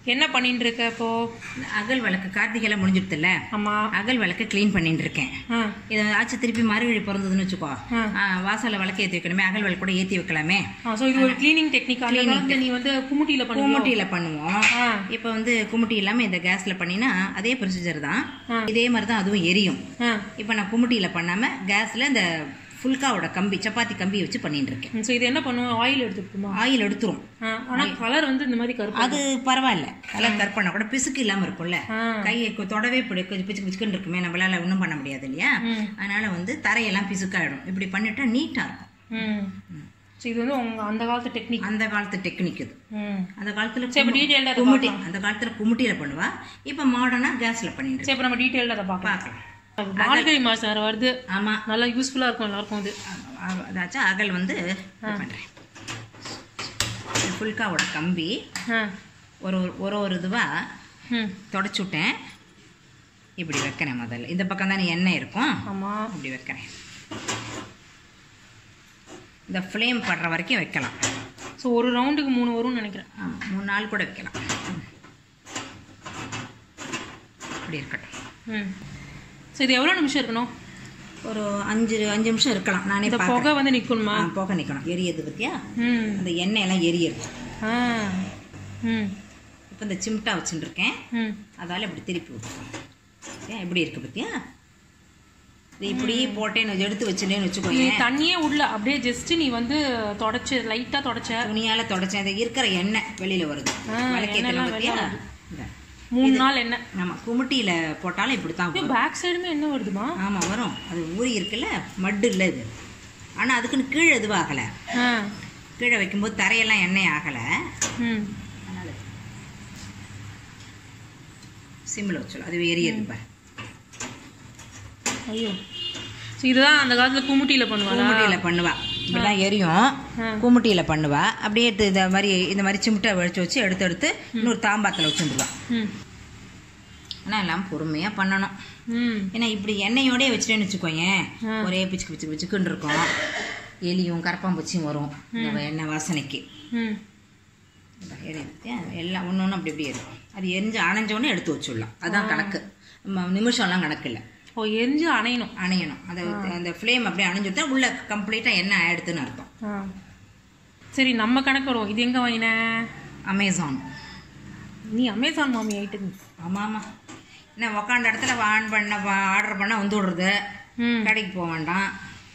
என்ன பண்ணிட்டு இருக்க இப்போ அகல் விளக்கு கார்த்திகைலாம் முடிஞ்சிடுதுல்ல ஆமா அகல் விளக்கு க்ளீன் பண்ணிட்டு இருக்கேன் ஆ இதை ஆச்சு திருப்பி மறுவழி பிறந்ததுன்னு வச்சுக்கோ ஆ. ஆ, வாசல்ல விளக்கு ஏற்றி வைக்கணுமே அகல் விளக்கு கூட ஏற்றி வைக்கலாமே ஸோ இது ஒரு கிளீனிங் டெக்னிக் அந்த காலத்துல நீ வந்து குமுட்டியில பண்ணுவோம் குமுட்டியில் பண்ணுவோம் ஆ இப்போ வந்து குமுட்டி இல்லாமல் இந்த கேஸில் பண்ணினா அதே ப்ரொசீஜர் தான் ஆ. இதே மாதிரி தான் அதுவும் எரியும் ஆ இப்போ நான் குமுட்டியில் பண்ணாமல் கேஸில் இந்த ஃபுல்காவோட கம்பி சப்பாத்தி கம்பி வச்சு பண்ணிட்டு இருக்கேன் ஸோ இது என்ன பண்ணுவோம் ஆயில் எடுத்துக்கிட்டுமா ஆயில் எடுத்துரும் ஆனா கலர் வந்து இந்த மாதிரி கருப்பு அது பரவாயில்ல கலர் கற்பனை கூட பிசுக்கு இல்லாமல் இருக்கும்ல ஆ. கையை கொ- தொடவே பிடி கொஞ்சம் பிச்சுக்கு பிச்சுக்குன்னு இருக்குமே நம்மளால ஒன்றும் பண்ண முடியாது இல்லையா ம். அதனால வந்து தரையெல்லாம் பிசுக்காயிடும் இப்படி பண்ணிட்டா நீட்டாக இருக்கும் ம் ஸோ இது வந்து உங்க அந்த காலத்து டெக்னிக் அந்த காலத்து டெக்னிக் இது ம் அந்த காலத்துல சரி, இப்ப குமு- detailed ஆ அதை குமுட்டி அந்த காலத்துல குமுட்டியில பண்ணுவா இப்ப மாடர்னா கேஸ்ல பண்ணிட்டு இருக்கா. சரி இப்போ நம்ம டீட்டெயில்டாக அதை பார்க்கலாம் பார்க்கலாம் மார்கழி மாசம் வேற வருது ஆமா நல்லா யூஸ்ஃபுல்லா இருக்கும் எல்லாருக்கும் இது அ- அதாச்சும் அகல் வந்து இது பண்றேன் ஃபுல்காவோட கம்பி ஆ ஒரு ஒரு- ஒரு ஒரு இதுவா ம் தொடச்சு விட்டேன் இப்படி வைக்கிறேன் முதல்ல இந்த பக்கம் தானே எண்ணெய் இருக்கும் ஆமா இப்படி வைக்கிறேன் இந்த ஃப்ளேம் படுற வரைக்கும் வைக்கலாம் ஸோ ஒரு ரவுண்டுக்கு மூணு வரும்னு நினைக்கிறேன் ஆமா, மூணு நாள் கூட வைக்கலாம் ம். இப்படி இருக்கட்டும் ம் ஸோ இது எவ்வளோ நிமிஷம் இருக்கணும் ஒரு அஞ்சு அஞ்சு நிமிஷம் இருக்கலாம் நானே இந்த பார்க்கறேன். புகை வந்து நிற்கணுமா ஆ, புகை நிற்கணும் எரியுது பத்தியா ம் அந்த எண்ணெய் எல்லாம் எரியுது ஆ ம் இப்போ இந்த சிம்டா வச்சுட்டு இருக்கேன் ம் அதால இப்படி திருப்பி விட்டுருக்கோம் ஏன் இப்படி இருக்கு பத்தியா இது இப்படி போட்டேன்னு எடுத்து வச்சுட்டேன்னு நீ வச்சுக்கோங்க தண்ணியே உள்ள அப்படியே ஜஸ்ட் நீ வந்து தொடச்சு லைட்டா தொடச்ச துணியால தொடச்சேன் இந்த இருக்கிற எண்ணெய் வெளியில வருது ஆ, விளக்கேத்தணும் எண்ணெய்லாம் பத்தியா வெளில இந்த. மூணு நாள் என்ன ஆமா குமுட்டியில போட்டாலும் இப்படித்தான் வரும். பேக் சைடுமே என்ன வருதுமா ஆமா வரும் அது ஊறி இருக்குல்ல மட்டு இல்லை இது ஆனா அதுக்குன்னு கீழே எதுவும் ஆகல ஆ கீழே வைக்கும்போது தரையெல்லாம் எண்ணெய் ஆகல ம் அதனால சிம்மில் வச்சோம் அது எரியுது பாரு ஐயோ ஸோ இதுதான் அந்த காலத்துல குமுட்டியில பண்ணுவாளா குமுட்டியில் பண்ணுவா இப்படிதான் எரியும் ஆ. குமுட்டியில் பண்ணுவா அப்படியே எடுத்து இந்த மாதிரி இந்த மாதிரி சிமிட்டை வச்சு வச்சு எடுத்து எடுத்து இன்னொரு தாம்பாத்தில் வச்சுருவா ம் ஆனால் எல்லாம் பொறுமையாக பண்ணணும் ம் ஏன்னா இப்படி எண்ணெயோடய வச்சுட்டேன்னு வச்சுக்கோயேன் ஆ. ஒரே பிச்சுக்கு பிச்சுக்கு பிச்சுக்குன்னு இருக்கும் எலியும் கரப்பாம்பூச்சியும் வரும் இந்த எண்ணெய் வாசனைக்கு ம் இந்த எரியுது. எல்லாம் ஒன்று ஒன்று அப்படி இப்படி இருக்கும் அது எரிஞ்சு அணைஞ்சோடனே எடுத்து வச்சுடலாம் அதான் கணக்கு ம- நிமிஷம்லாம் கணக்கு இல்லை ஓ எரிஞ்சு அணையணும் அணையணும் அதை அந்த ஃப்ளேம் அப்படியே அணைஞ்சுட்டா உள்ள கம்ப்ளீட்டாக எண்ணெய் ஆயிடுதுன்னு அர்த்தம் ஆ சரி நம்ம கணக்கு வருவோம் இது எங்க வாங்கின அமேசான் நீ அமேசான் மாமி ஆயிட்டு ஆமாம் ஆமாம் என்ன உக்காண்ட இடத்துல ஆன் பண்ண ஆர்டர் பண்ண வந்து விடுறது ம் கடைக்கு போக வேண்டாம்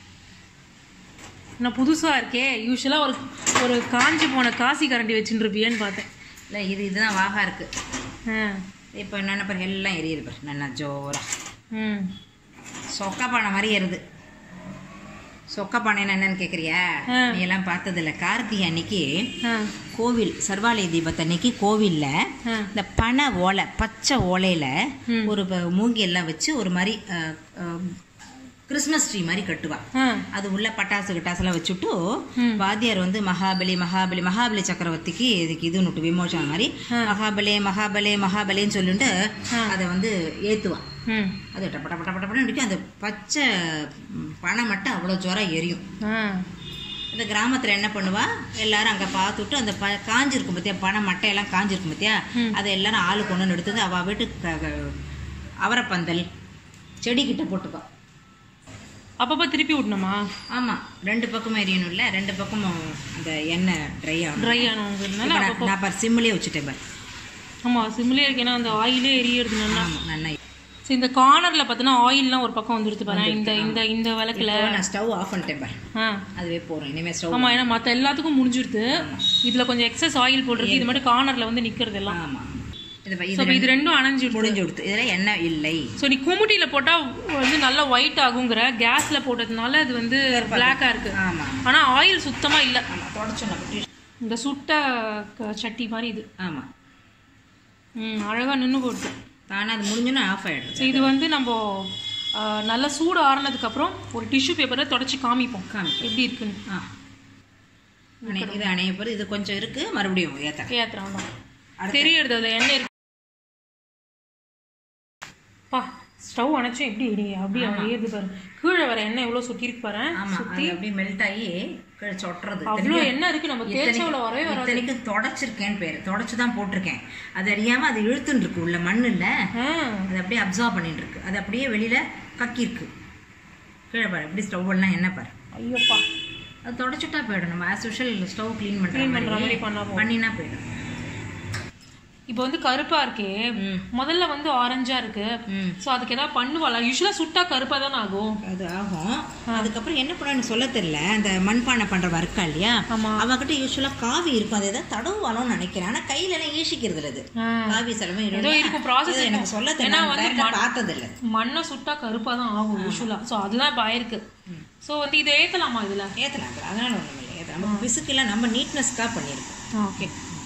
நான் புதுசா இருக்கே யூஸ்வலா ஒரு ஒரு காஞ்சி போன காசி கரண்டி வச்சுட்டு இருப்பியேன்னு பார்த்தேன் இல்லை இது இதுதான் வாகா இருக்கு ஆ இப்போ என்னென்ன பாரு எல்லாம் எரியுது பாரு நல்லா ஜோரா ம் சொக்கா பானை மாதிரி எருது சொக்கா பானைன்னா என்னன்னு கேட்குறியா ஆ. நீ எல்லாம் பார்த்ததில்ல கார்த்திகை அன்னைக்கு ஆ கோவில் சர்வாலய தீபத்து அன்னைக்கு கோவிலில் ஆ இந்த பனை ஓலை பச்சை ஓலையில ம். ஒரு ப- மூங்கி எல்லாம் வச்சு ஒரு மாதிரி அஹ், அஹ், கிறிஸ்மஸ் ட்ரீ மாதிரி கட்டுவா ஆ அது உள்ள பட்டாசு கிட்டாசெல்லாம் வச்சுட்டு ம். வாத்தியார் வந்து மகாபலி மகாபலி மகாபலி சக்கரவர்த்திக்கு இதுக்கு இது நுட்டு விமோசனம் மாதிரி மகாபலே மகாபலே மகாபலின்னு சொல்லிட்டு அதை வந்து ஏத்துவான் ம் அது டப்ப டப்ப டப்ப டப்பன்னு அடிக்கும் அந்த பச்சை ம், பனை மட்டும் அவ்வளோ ஜோரம் எரியும் ஆ இந்த கிராமத்தில் என்ன பண்ணுவா எல்லாரும் அங்கே பார்த்துட்டு அந்த ப காஞ்சிருக்கும் பார்த்தியா பனை மட்டையெல்லாம் காஞ்சிருக்கும் பார்த்தியா அதை எல்லாரும் ஆளு கொண்டு வந்து எடுத்தது அவள் வீட்டு க- க- அவரைப்பந்தல் செடிக்கிட்ட போட்டுக்கோ அப்பப்போ திருப்பி விடணுமா ஆமாம் ரெண்டு பக்கமும் எரியணும்ல ரெண்டு பக்கமும் அந்த எண்ணெய் ட்ரை ஆகணும் ட்ரை ஆனவங்கிறதுனால இப்ப நான் நான் பாரு சிம்மிலே வச்சுட்டேன் பாரு ஆமா சிம்லேயே இருக்கு ஏன்னா அந்த ஆயிலே எரியறது நல்லா ஆமாம் நல்லா சரி இந்த கார்னர்ல பார்த்தீங்கன்னா ஆயில்லாம் ஒரு பக்கம் வந்துருது பாரு இந்த இந்த இந்த விளக்குல இப்போ நான் ஸ்டவ் ஆஃப் பண்ணிட்டேன் பாரு ஆ அதுவே போகிறோம் இனிமேல் ஸ்டவ் ஆமா ஏன்னா மத்த எல்லாத்துக்கும் முடிஞ்சிருது இதுல கொஞ்சம் எக்ஸஸ் ஆயில் போட்டிருக்கு இது மட்டும் கார்னர்ல வந்து நிக்கிறது எல்லாம் ஆமாம் இது ப- ஸோ இது இது ரெண்டும் அணைஞ்சிடுது முடிஞ்சு கொடுத்து இதில் எண்ணெய் இல்லை ஸோ நீ குமுட்டியில போட்டா வந்து நல்லா ஒயிட் ஆகுங்கிற கேஸ்ல போட்டதுனால அது வந்து பிளாக்கா இருக்கு ஆமாம் ஆனா ஆயில் சுத்தமா இல்ல ஆமாம் தொடச்சோம் இந்த சுட்ட க- சட்டி மாதிரி இது ஆமாம் ம் அழகா நின்று போட்டு தானே அது முடிஞ்சோன்னா ஆஃப் ஆகிடுது ஸோ இது வந்து நம்ம ஆ, நல்லா சூடு ஆறுனதுக்கு அப்புறம் ஒரு டிஷ்யூ பேப்பரை தொடச்சி காமிப்போம் காமிப்போம். எப்படி இருக்குன்னு ஆ அணை இது அணைய போகிற இது கொஞ்சம் இருக்கு மறுபடியும் ஏற்ற ஏத்துறோம் தெரியறது அதுல எண்ணெய் இருக்கு பா ஸ்டவ் அணைச்சும் எப்படி எரி அப்படி ஏறுது பாரு கீழே வர எண்ணெய் எவ்வளோ சுற்றி இருக்கு பாரு ஆமாம் அது அப்படியே மெல்ட் ஆகி கீழே சொட்டுறது அவ்வளோ என்ன இருக்கு நம்ம தேய்ச்சவள வரவே வராது இத்தனைக்கும் தொடச்சிருக்கேன்னு பேர் தொடச்சு தான் போட்டிருக்கேன் அது அறியாம அது இழுத்துன்னு இருக்கு உள்ள மண் இல்ல ஆ, அது அப்படியே அப்சர்வ் பண்ணிட்டு இருக்கு அது அப்படியே வெளியில கக்கிருக்கு கீழே பாரு எப்படி ஸ்டவ் எல்லாம் என்ன பாரு ஐயோப்பா அது தொடச்சுட்டா போயிடும் நம்ம ஆஸ் யூஷுவல் ஸ்டவ் க்ளீன் பண்ற Clean பண்ற மாதிரி மாதிரி பண்ணா போதும். பண்ணினா போயிடும் இப்போ வந்து கருப்பா இருக்கே ம். முதல்ல வந்து ஆரஞ்சா இருக்கு ம் சோ அதுக்கு ஏதாவது பண்ணுவாளா யூஸ்வலா சுட்டா கருப்பா தானே ஆகும் அது ஆகும் அதுக்கப்புறம் என்ன பண்ணு சொல்ல தெரியல அந்த மண்பானை பண்றவ இருக்கா இல்லையா ஆமா அவகிட்ட யூஸ்வலா காவி இருக்கும் அது ஏதாவது தடவுவாளோன்னு நினைக்கிறேன் ஆனா கையில எல்லாம் ஈசிக்கிறது இல்ல அது ஆ. காவி செலவு ஏதோ இருக்கும் process எனக்கு இருக்கும். சொல்ல ஏன்னா தெரியல வந்து direct ஆ பார்த்தது இல்ல மண்ணை சுட்டா கருப்பா தான் ஆகும் யூஸ்வலா சோ அதுதான் இப்போ ஆயிருக்கு சோ வந்து இதை ஏத்தலாமா இதுல ஏத்தலாம் அதுல. அதனால ஒண்ணும் இல்லை ஏத்தலாம் நம்ம பிசுக்கெல்லாம் நம்ம நீட்னஸ்க்காக பண்ணியிருக்கோம் ஓகே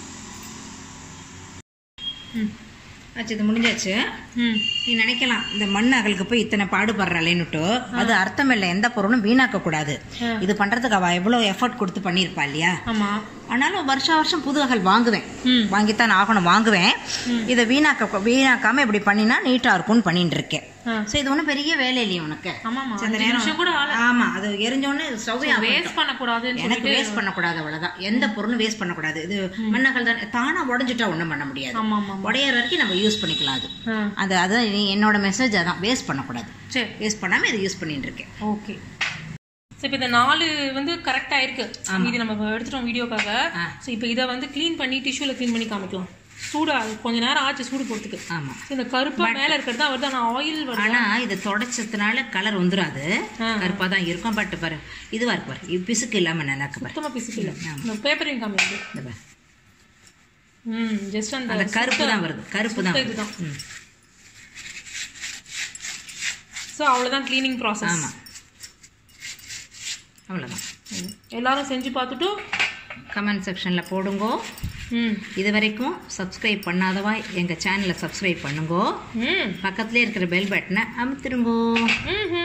ம் ஆச்சு இது முடிஞ்சாச்சு ம் நீ நினைக்கலாம் இந்த மண் அகலுக்கு போய் இத்தனை பாடுபடுறாளேன்னுட்டு அது அர்த்தம் இல்லை எந்த பொருளும் வீணாக்க கூடாது ஆ. இது பண்றதுக்கு அவ எவ்வளவு எஃபர்ட் கொடுத்து பண்ணியிருப்பா இல்லையா ஆமா ஆனாலும் வருஷம் வருஷம் புது அகல் வாங்குவேன் ம் வாங்கித்தான் ஆகணும் வாங்குவேன் இதை வீணாக்க வீணாக்காம இப்படி பண்ணினா நீட்டா இருக்கும்னு பண்ணிட்டு இருக்கேன் ஆ. சோ இது ஒன்றும் பெரிய வேலை இல்லையா உனக்கு ஆமாமா சரி, அந்த அஞ்சு நிமிஷம் கூட ஆள ஆமா அது எரிஞ்சோடனே ஸ்டவ்வே வேஸ்ட் பண்ணக்கூடாதுன்னு எனக்கு சொல்லிட்டு வேஸ்ட் பண்ணக்கூடாது அவ்வளவுதான் எந்த பொருளும் வேஸ்ட் பண்ணக்கூடாது இது மண்ணகல் தான் தானா உடஞ்சிட்டா ஒண்ணும் பண்ண முடியாது ஆமா ஆமா உடையிற வரைக்கும் நம்ம யூஸ் பண்ணிக்கலாம் அது ஆ அது அதான் இனி என்னோட மெசேஜ் அதான் வேஸ்ட் பண்ணக்கூடாது சரி வேஸ்ட் பண்ணாம இதை யூஸ் பண்ணிட்டு இருக்கேன் ஓகே ஸோ இப்போ இந்த நாலு வந்து கரெக்டாக இருக்கு இது நம்ம இப்ப எடுத்துட்டோம் வீடியோக்காக ஆ. ஸோ இப்போ இதை வந்து க்ளீன் பண்ணி டிஷ்யூவில் க்ளீன் பண்ணி காமிக்கலாம் சூடு ஆகு- கொஞ்ச நேரம் ஆச்சு சூடு போகிறதுக்கு ஆமா ஸோ இந்த கருப்பா மேலே இருக்கிறது தான் வருது ஆனால் ஆயில் வருது ஆனா இது தொடச்சதுனால கலர் வந்துடாது கருப்பா தான் இருக்கும் பட் பாரு இதுவா இருக்கு பாரு இது பிசுக்கு இல்லாம நல்லா இருக்கு பாரு சுத்தமாக பிசுக்கு இல்லை இந்த பேப்பரையும் காமிக்குது இந்த பாரு. ம் ஜஸ்ட் அந்த அந்த கருப்பு தான் வருது கருப்பு தான் வருது. இதுதான் ம். ஸோ அவ்வளோதான் க்ளீனிங் ப்ராசஸ் ஆமா அவ்வளவுதான் எல்லாரும் செஞ்சு பார்த்துட்டு கமெண்ட் செக்ஷன்ல போடுங்கோ ம் இது வரைக்கும் சப்ஸ்கிரைப் பண்ணாதவா எங்க சேனலை சப்ஸ்கிரைப் பண்ணுங்கோ ம் பக்கத்துலேயே இருக்கிற பெல் பட்டனை அமுத்திருங்கோ ம்